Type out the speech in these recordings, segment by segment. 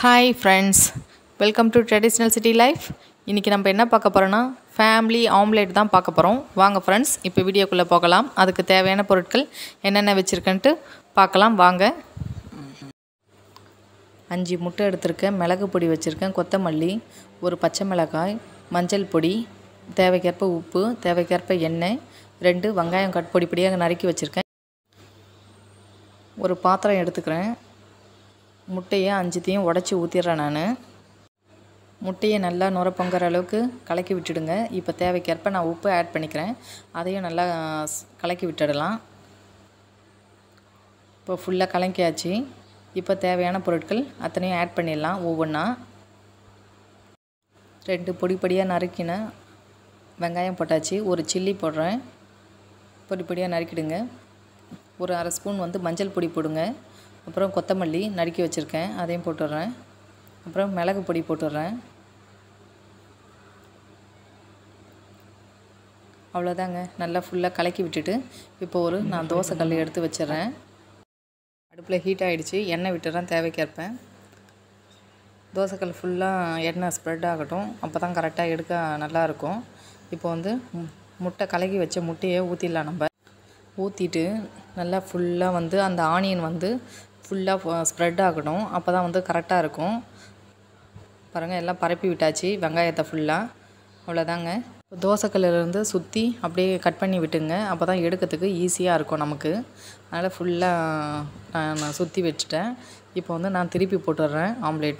hi friends welcome to traditional city life இன்றைக்கி நம்ம என்ன பார்க்க போகிறோன்னா ஃபேமிலி ஆம்லேட் தான் பார்க்க போகிறோம் வாங்க ஃப்ரெண்ட்ஸ் இப்போ வீடியோக்குள்ளே போகலாம் அதுக்கு தேவையான பொருட்கள் என்னென்ன வச்சுருக்கேன்ட்டு பார்க்கலாம் வாங்க அஞ்சு முட்டை எடுத்திருக்கேன் மிளகு பொடி வச்சுருக்கேன் கொத்தமல்லி ஒரு பச்சை மிளகாய் மஞ்சள் பொடி தேவைக்கேற்ப உப்பு தேவைக்கேற்ப எண்ணெய் ரெண்டு வெங்காயம் கட் பொடி பொடியாக நறுக்கி வச்சுருக்கேன் ஒரு பாத்திரம் எடுத்துக்கிறேன் முட்டையை அஞ்சுத்தையும் உடச்சி ஊற்றிடுறேன் நான் முட்டையை நல்லா நுர பொங்குற அளவுக்கு கலக்கி விட்டுடுங்க இப்போ தேவைக்கேற்ப நான் உப்பு ஆட் பண்ணிக்கிறேன் அதையும் நல்லா ஸ்- கலக்கி விட்டுடலாம் இப்போ ஃபுல்லாக கலக்கியாச்சு இப்போ தேவையான பொருட்கள் அத்தனையும் ஆட் பண்ணிடலாம் ஒவ்வொன்றா ரெண்டு பொடி பொடியாக நறுக்கின வெங்காயம் போட்டாச்சு ஒரு சில்லி போடுறேன் பொடி பொடியாக நறுக்கிடுங்க ஒரு அரை ஸ்பூன் வந்து மஞ்சள் பொடி போடுங்க அப்புறம் கொத்தமல்லி நறுக்கி வச்சுருக்கேன் அதையும் போட்டுடுறேன் அப்புறம் மிளகு பொடி போட்டுடுறேன் அவ்வளோதாங்க நல்லா ஃபுல்லாக கலக்கி விட்டுட்டு இப்போ ஒரு நான் தோசை கல் எடுத்து வச்சிடுறேன் அடுப்பில் ஹீட் ஆகிடுச்சு எண்ணெய் விட்டுறேன் தேவைக்கேற்ப தோசைக்கல் ஃபுல்லாக எண்ணெய் ஸ்ப்ரெட் ஆகட்டும் அப்போ தான் கரெக்டாக எடுக்க நல்லாயிருக்கும் இப்போ வந்து மு- முட்டை கலக்கி வச்ச முட்டையை ஊற்றிடலாம் நம்ம ஊற்றிட்டு நல்லா ஃபுல்லாக வந்து அந்த ஆனியன் வந்து ஃபுல்லாக ஸ்ப்ரெட் ஆகணும் அப்போ தான் வந்து கரெக்டாக இருக்கும் பாருங்கள் எல்லாம் பரப்பி விட்டாச்சு வெங்காயத்தை ஃபுல்லாக அவ்வளோதாங்க தோசைக்கல்லிருந்து சுற்றி அப்படியே கட் பண்ணி விட்டுங்க அப்போ தான் எடுக்கிறதுக்கு ஈஸியாக இருக்கும் நமக்கு அதனால் ஃபுல்லாக நான் சுற்றி வச்சுட்டேன் இப்போ வந்து நான் திருப்பி போட்டுடுறேன் ஆம்லேட்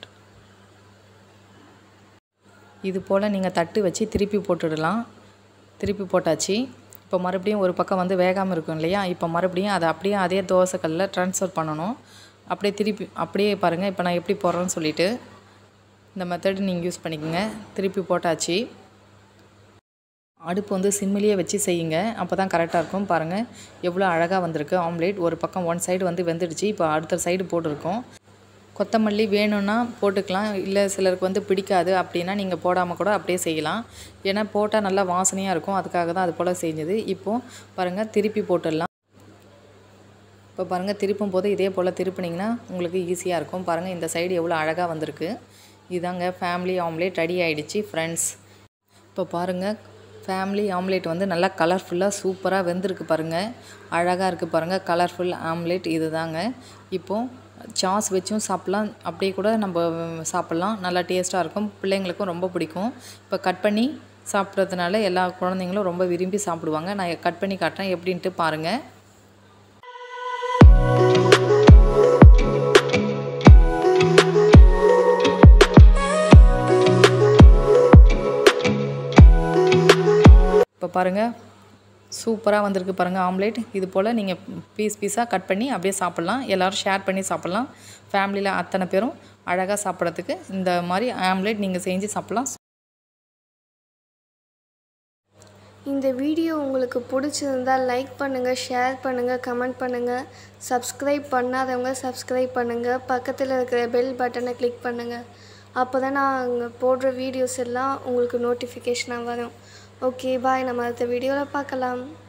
இது போல் நீங்கள் தட்டு வச்சு திருப்பி போட்டுடலாம் திருப்பி போட்டாச்சு இப்போ மறுபடியும் ஒரு பக்கம் வந்து வேகாமல் இருக்கும் இல்லையா இப்போ மறுபடியும் அதை அப்படியே அதே தோசைக்கல்லில் ட்ரான்ஸ்ஃபர் பண்ணணும் அப்படியே திருப்பி அப்படியே பாருங்கள் இப்போ நான் எப்படி போடுறேன்னு சொல்லிட்டு இந்த மெத்தட் நீங்கள் யூஸ் பண்ணிக்கோங்க திருப்பி போட்டாச்சு அடுப்பு வந்து சிம்மிலேயே வச்சு செய்யுங்க அப்போ தான் கரெக்டாக இருக்கும் பாருங்கள் எவ்வளோ அழகாக வந்திருக்கு ஆம்லேட் ஒரு பக்கம் ஒன் சைடு வந்து வெந்துடுச்சு இப்போ அடுத்த சைடு போட்டிருக்கோம் கொத்தமல்லி வேணும்னா போட்டுக்கலாம் இல்லை சிலருக்கு வந்து பிடிக்காது அப்படின்னா நீங்கள் போடாமல் கூட அப்படியே செய்யலாம் ஏன்னா போட்டால் நல்லா வாசனையாக இருக்கும் அதுக்காக தான் அது போல் செஞ்சது இப்போது பாருங்கள் திருப்பி போட்டுடலாம் இப்போ பாருங்கள் திருப்பும் போது இதே போல் திருப்புனீங்கன்னா உங்களுக்கு ஈஸியாக இருக்கும் பாருங்கள் இந்த சைடு எவ்வளோ அழகாக வந்திருக்கு இதாங்க ஃபேமிலி ஆம்லேட் ரெடி ஆயிடுச்சு ஃப்ரெண்ட்ஸ் இப்போ பாருங்கள் ஃபேமிலி ஆம்லேட் வந்து நல்லா கலர்ஃபுல்லாக சூப்பராக வெந்திருக்கு பாருங்கள் அழகாக இருக்குது பாருங்கள் கலர்ஃபுல் ஆம்லேட் இது தாங்க இப்போது சாஸ் வச்சும் சாப்பிட்லாம் அப்படியே கூட நம்ம சாப்பிட்லாம் நல்லா டேஸ்ட்டாக இருக்கும் பிள்ளைங்களுக்கும் ரொம்ப பிடிக்கும் இப்போ கட் பண்ணி சாப்பிட்றதுனால எல்லா குழந்தைங்களும் ரொம்ப விரும்பி சாப்பிடுவாங்க நான் கட் பண்ணி காட்டுறேன் எப்படின்ட்டு பாருங்கள் இப்போ பாருங்கள் சூப்பராக வந்திருக்கு பாருங்கள் ஆம்லேட் இது போல் நீங்கள் பீஸ் பீஸாக கட் பண்ணி அப்படியே சாப்பிட்லாம் எல்லோரும் ஷேர் பண்ணி சாப்பிட்லாம் ஃபேமிலியில் அத்தனை பேரும் அழகாக சாப்பிட்றதுக்கு இந்த மாதிரி ஆம்லேட் நீங்கள் செஞ்சு சாப்பிட்லாம் இந்த வீடியோ உங்களுக்கு பிடிச்சிருந்தால் லைக் பண்ணுங்கள் ஷேர் பண்ணுங்கள் கமெண்ட் பண்ணுங்கள் சப்ஸ்கிரைப் பண்ணாதவங்க சப்ஸ்கிரைப் பண்ணுங்கள் பக்கத்தில் இருக்கிற பெல் பட்டனை கிளிக் பண்ணுங்கள் அப்போ தான் நான் போடுற வீடியோஸ் எல்லாம் உங்களுக்கு நோட்டிஃபிகேஷனாக வரும் ஓகே பாய் நம்ம அடுத்த வீடியோவில் பார்க்கலாம்